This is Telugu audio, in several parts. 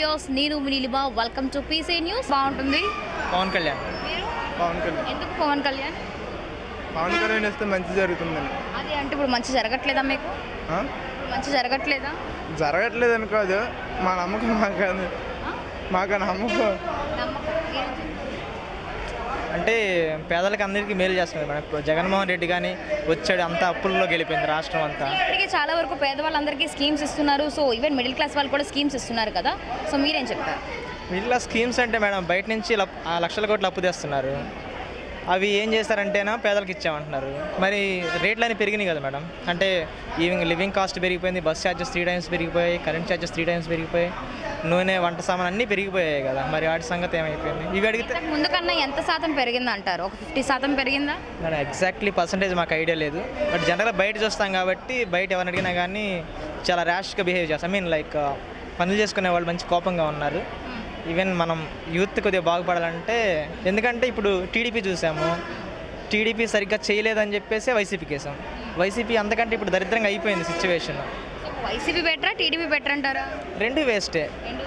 వ్యూయర్స్ నేను Neelima welcome to PC news బాగుంటుంది పవన్ కళ్యాణ్ మీరు పవన్ కళ్యాణ్ ఎందుకు పవన్ కళ్యాణ్ పవన్ కళ్యాణ్ వస్తే మంచి జరుగుతుందని అది అంటే ఇప్పుడు మంచి జరగట్లేదా మీకు ఆ? ఇప్పుడు మంచి జరగట్లేదా జరగట్లేదని కాదు మా నమ్మకం మాకు అది ఆ? మాకు ఆ నమ్మకం నమ్మకం ఏంటి? అంటే పేదలకు అందరికీ మేలు చేస్తుంది మేడం ఇప్పుడు జగన్మోహన్ రెడ్డి కానీ వచ్చాడు అంతా అప్పుల్లో గెలిపోయింది రాష్ట్రం అంతా ఇప్పటికే చాలా వరకు పేదవాళ్ళందరికీ స్కీమ్స్ ఇస్తున్నారు సో ఈవెన్ మిడిల్ క్లాస్ వాళ్ళు కూడా స్కీమ్స్ ఇస్తున్నారు కదా సో మీరేం చెప్తారు వీళ్ళ స్కీమ్స్ అంటే మేడం బయట నుంచి లప్- ఆ లక్షల కోట్లు అప్పు తెస్తున్నారు అవి ఏం చేస్తారంటేనా పేదలకు ఇచ్చామంటున్నారు మరి రేట్లన్నీ పెరిగినాయి కదా మేడం అంటే ఈవింగ్ లివింగ్ కాస్ట్ పెరిగిపోయింది బస్ ఛార్జెస్ త్రీ టైమ్స్ పెరిగిపోయాయి కరెంట్ ఛార్జెస్ త్రీ టైమ్స్ పెరిగిపోయాయి నూనె వంట సామాన్ అన్నీ పెరిగిపోయాయి కదా మరి వాటి సంగతి ఏమైపోయింది ఇవి అడిగితే ఇంతకు ముందు కన్నా ఎంత శాతం పెరిగింది అంటారు ఒక ఫిఫ్టీ శాతం పెరిగిందా మేడం ఎగ్జాక్ట్లీ పర్సంటేజ్ మాకు ఐడియా లేదు బట్ జనరల్గా బయట చూస్తాం కాబట్టి బయట ఎవరిని అడిగినా కానీ చాలా ర్యాష్గా బిహేవ్ చేస్తాం ఐ మీన్ లైక్ పనులు చేసుకునే వాళ్ళు మంచి కోపంగా ఉన్నారు ఈవెన్ మనం యూత్ కొద్దిగా బాగుపడాలంటే ఎందుకంటే ఇప్పుడు టీడీపీ చూసాము టీడీపీ సరిగ్గా చేయలేదని చెప్పేసి వైసీపీకి వేసాం వైసీపీ అంతకంటే ఇప్పుడు దరిద్రంగా అయిపోయింది సిచ్యువేషన్ సో వైసీపీ బెటరా టీడీపీ బెటర్ అంటారా రెండు వేస్టే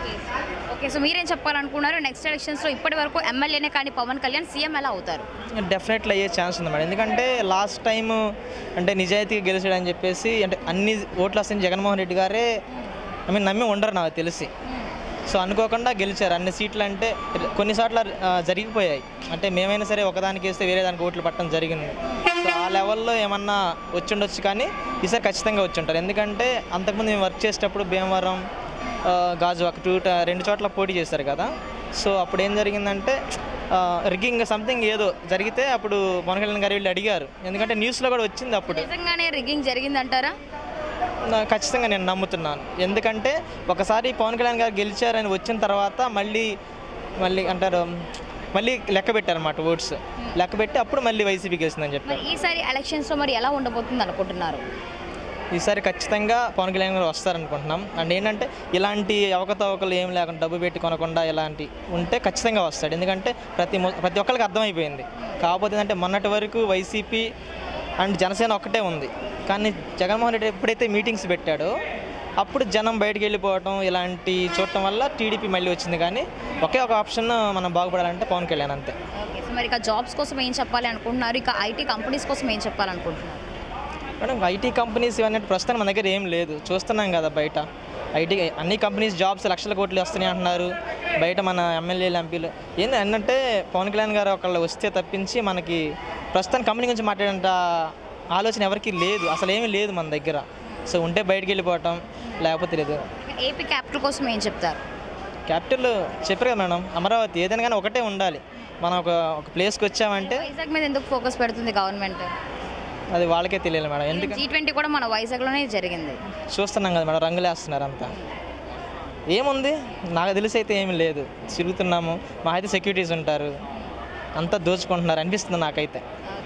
ఓకే సో మీరేం చెప్పాలనుకున్నారు నెక్స్ట్ ఎలక్షన్స్లో ఇప్పటి వరకు ఎమ్మెల్యేనే కానీ పవన్ కళ్యాణ్ సీఎం ఎలా అవుతారు డెఫినెట్లీ అయ్యే ఛాన్స్ ఉంది మేడం ఎందుకంటే లాస్ట్ టైం అంటే నిజాయితీగా గెలిచాడని చెప్పేసి అంటే అన్ని ఓట్లు వస్తాయని జగన్మోహన్ రెడ్డి గారే ఐ మీన్ నమ్మి ఉండరు నాకు తెలిసి సో అనుకోకుండా గెలిచారు అన్ని సీట్లు అంటే కొన్నిసార్లు ఆ, జరిగిపోయాయి అంటే మేమైనా సరే ఒకదానికి వేస్తే వేరే దానికి ఓట్లు పట్టడం జరిగింది సో ఆ లెవెల్లో ఏమన్నా వచ్చి ఉండొచ్చు కానీ ఈసారి ఖచ్చితంగా వచ్చి ఉంటారు ఎందుకంటే అంతకుముందు మేము వర్క్ చేసేటప్పుడు భీమవరం ఆ, గాజువాక టూ రెండు చోట్ల పోటీ చేశారు కదా సో అప్పుడు ఏం జరిగిందంటే రిగ్గింగ్ సంథింగ్ ఏదో జరిగితే అప్పుడు పవన్ కళ్యాణ్ గారు వీళ్ళు అడిగారు ఎందుకంటే న్యూస్లో కూడా వచ్చింది అప్పుడు నిజంగానే రిగ్గింగ్ జరిగిందంటారా నా- ఖచ్చితంగా నేను నమ్ముతున్నాను ఎందుకంటే ఒకసారి పవన్ కళ్యాణ్ గారు గెలిచారని వచ్చిన తర్వాత మళ్ళీ మళ్ళీ అంటారు మళ్ళీ లెక్క పెట్టారన్నమాట ఓట్స్ లెక్క పెట్టి అప్పుడు మళ్ళీ వైసీపీ గెలిచిందని చెప్పారు మరి ఈసారి ఎలక్షన్స్లో మరి ఎలా ఉండబోతుంది అనుకుంటున్నారు ఈసారి ఖచ్చితంగా పవన్ కళ్యాణ్ గారు వస్తారనుకుంటున్నాం అండ్ ఏంటంటే ఇలాంటి అవకతవకలు ఏం లేకుండా డబ్బు పెట్టి కొనకుండా ఇలాంటి ఉంటే ఖచ్చితంగా వస్తాడు ఎందుకంటే ప్రతి మొ- ప్రతి ఒక్కరికి అర్థమైపోయింది కాకపోతే ఏంటంటే మొన్నటి వరకు వైసీపీ అండ్ జనసేన ఒక్కటే ఉంది కానీ జగన్మోహన్ రెడ్డి ఎప్పుడైతే మీటింగ్స్ పెట్టాడో అప్పుడు జనం బయటికి వెళ్ళిపోవటం ఇలాంటి చూడటం వల్ల టీడీపీ మళ్ళీ వచ్చింది కానీ ఒకే ఒక ఆప్షన్ మనం బాగుపడాలంటే పవన్ కళ్యాణ్ అంతే ఓకే సో మరి ఇక జాబ్స్ కోసం ఏం చెప్పాలి అనుకుంటున్నారు ఇక ఐటీ కంపెనీస్ కోసం ఏం చెప్పాలనుకుంటున్నారు మేడం ఐటీ కంపెనీస్ ఇవన్నీ ప్రస్తుతం మన దగ్గర ఏం లేదు చూస్తున్నాం కదా బయట ఐటీ అన్ని కంపెనీస్ జాబ్స్ లక్షల కోట్లు వస్తున్నాయి అంటున్నారు బయట మన ఎమ్మెల్యేలు ఎంపీలు ఏంది ఏంటంటే పవన్ కళ్యాణ్ గారు ఒకళ్ళు వస్తే తప్పించి మనకి ప్రస్తుతం కంపెనీ గురించి మాట్లాడేంత ఆలోచన ఎవరికీ లేదు అసలు ఏమీ లేదు మన దగ్గర సో ఉంటే బయటికి వెళ్ళిపోవటం లేకపోతే లేదు ఇక ఏపీ క్యాపిటల్ కోసం ఏం చెప్తారు క్యాపిటల్ చెప్పారు కదా మేడం అమరావతి ఏదైనా కానీ ఒకటే ఉండాలి మనం ఒక ఒక ప్లేస్కి వచ్చామంటే వైజాగ్ మీద ఎందుకు ఫోకస్ పెడుతుంది గవర్నమెంట్ అది వాళ్ళకే తెలియాలి మేడం ఎందుకంటే జీ ట్వంటీ కూడా మన వైజాగ్లోనే జరిగింది చూస్తున్నాం కదా మేడం రంగులు వేస్తున్నారు అంతా ఏముంది నాకు తెలిసి అయితే ఏమీ లేదు తిరుగుతున్నాము మా అయితే సెక్యూరిటీస్ ఉంటారు అంతా దోచుకుంటున్నారు అనిపిస్తుంది నాకైతే